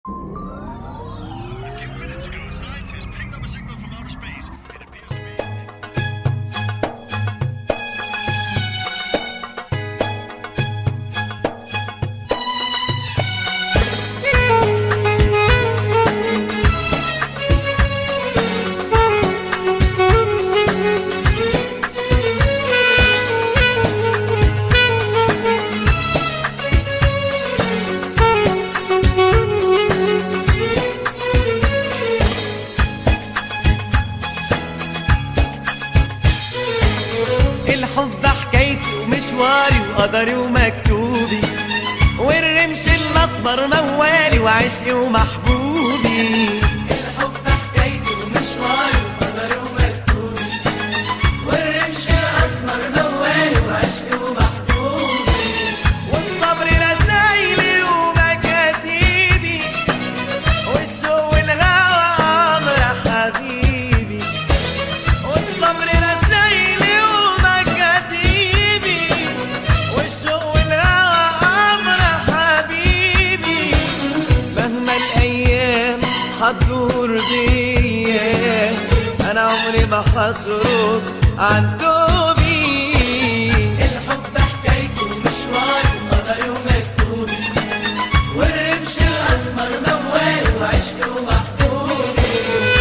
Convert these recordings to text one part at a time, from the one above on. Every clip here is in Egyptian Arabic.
الحب حكايتي ومشواري وقدري ومكتوبي والرمش الاسمر موالي وعشقي ومحبوبي الحب حكايتي ومشواري وقدري ومكتوبي والرمش الأسمر موالي وعشقي ومحبوبي والصبر رسايلي ومكاتيبي والشوق والهوى امر حبيبي والصبر رسايلي ومكاتيبي والشوق والهوى امر حبيبي مهما الايام هتدور بيا انا عمري ما هخرج عن دوبي الحب حكايتي ومشواري وقدري ومكتوبي والرمش الأسمر موالي وعشقي ومحبوبي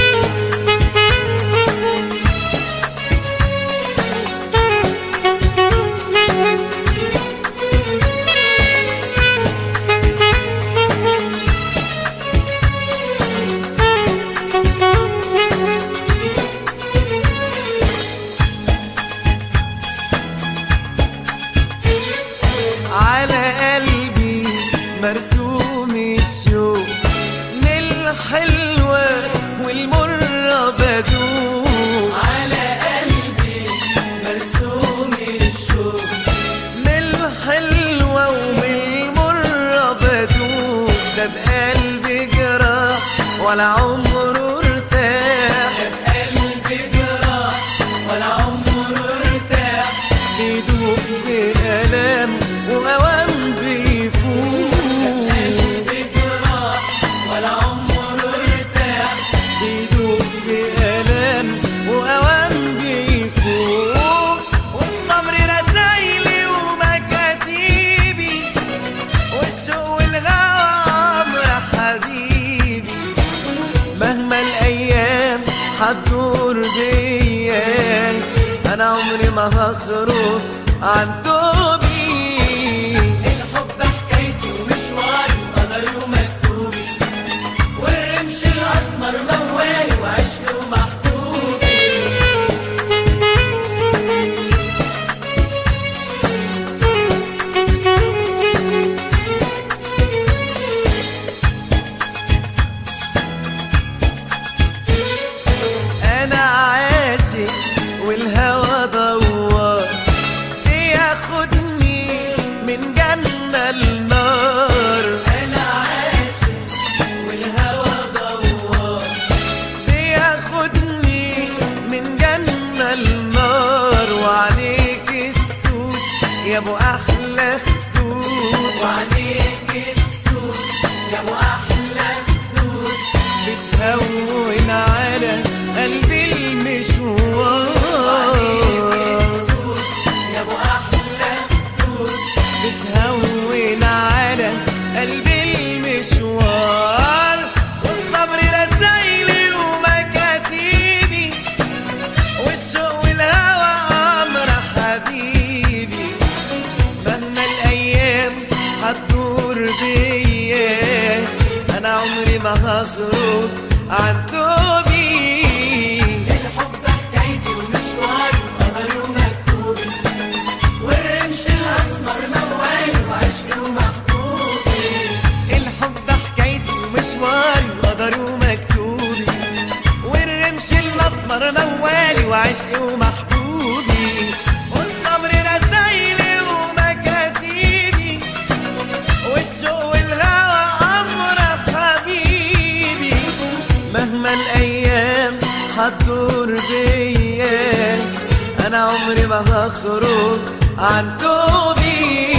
على قلبي مرسوم الشوق للحلوة والمرة بدوق على قلبي مرسوم الشوق للحلوة والمرة بدوق ده بقلبي جراح ولا عمره ارتاح قلبي جراح ولا عمره ارتاح بيدوق بألام وأوام بيفوق قلبي جراح ولا عمره ارتاح بيدوب بألام وأوام بيفوق والصبر رسايلي ومكاتيبي والشوق والغوى أمر حبيبي مهما الأيام هتدور بيا أنا عمري ما هخرج عن دوبي الحب حكايتي ومشواري وقدري ومكتوبي والرمش الأسمر موالي وعشقي ومحبوبي انا عاشق والهوى دوار بياخدني من جنة لنار أنا عاشق والهوى دوار بياخدني من جنة لنار وعليك السود يا ابو احلى خدود وعليك السود يا أبو أحلى خدود بتهون على قلبي المشوار السود يا أبو أحلى خدود بتهون على قلبي المشوار والصبر رسايلي ومكاتيبي والشوق والهوى امر حبيبي مهما الايام هتدور بيا انا عمري ما هخرج عن دوبي الحب حكايتي ومشواري وقدري ومكتوبي والرمش الأسمر موالي وعشقي ومحبوبي الحب حكايتي ومشواري وقدري ومكتوبي والرمش الاسمر موالي وعشقي ومحبوبي والصبر رسايلي ومكاتيبي والشوق والهوى امر حبيبي مهما الايام هتدور بيا انا عمري ما هخرج عن دوبي